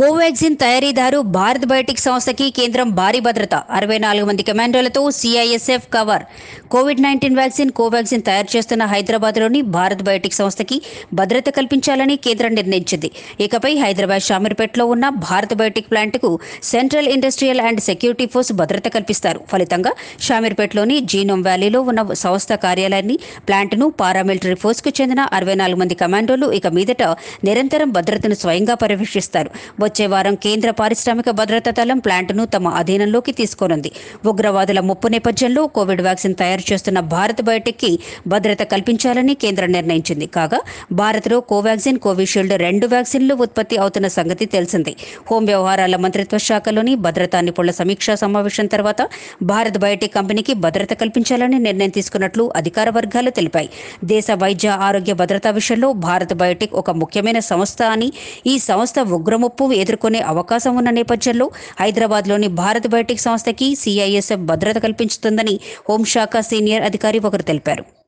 కోవాక్సిన్ తయారీదారు భారత్ బయోటిక్ సంస్థకి కేంద్రం భారీ భద్రత అరవై నాలుగు మంది కమాండోలతో CISF cover covid nineteen vaccine Covaxin తయారు చేస్తున్న హైదరాబాద్లోని భారత్ బయోటిక్ సంస్థకి భద్రత కల్పించాలని కేంద్రం నిర్ణయించింది ఇకపై హైదరాబాద్ షామీర్పేటలో ఉన్న భారత్ బయోటిక్ ప్లాంట్కు central industrial and security force భద్రత కల్పిస్తారు ఫలితంగా షామీర్పేటలోని జీనోమ్ వ్యాలీలో ఉన్న సంస్థ కార్యాలయాన్ని ప్లాంట్ను పారామిలిటరీ ఫోర్స్కు చెందిన అరవై నాలుగు మంది కమాండోలు ఇక మీదట నిరంతరం భద్రతను స్వయంగా పర్యవేక్షిస్తారు వచ్చే వారం కేంద్ర పారిశ్రామిక భద్రతా దళం ప్లాంట్ను తమ అధీనంలోకి తీసుకోనుంది ఉగ్రవాదుల ముప్పు నేపథ్యంలో కోవిడ్ వ్యాక్సిన్ తయారు చేస్తున్న భారత్ బయోటెక్కి భద్రత కల్పించాలని కేంద్రం నిర్ణయించింది కాగా భారత్లో కోవాక్సిన్ కోవిషీల్డ్ రెండు వ్యాక్సిన్లు ఉత్పత్తి అవుతున్న సంగతి తెలిసిందే హోం వ్యవహారాల మంత్రిత్వ శాఖలోని భద్రతా నిపుణుల సమీక్షా సమావేశం తర్వాత భారత్ బయోటెక్ కంపెనీకి భద్రత కల్పించాలని నిర్ణయం తీసుకున్నట్లు అధికార వర్గాలు తెలిపాయి దేశ వైద్య ఆరోగ్య భద్రతా విషయంలో భారత్ బయోటెక్ ఒక ముఖ్యమైన సంస్థ అని ఈ సంస్థ ఉగ్రముప్పు ఎదుర్కొనే అవకాశం ఉన్న నేపథ్యంలో హైదరాబాద్లోని భారత్ బయోటెక్ సంస్థకి సిఐఎస్ఎఫ్ భద్రత కల్పించుతుందని హోంశాఖ సీనియర్ అధికారి ఒకరు తెలిపారు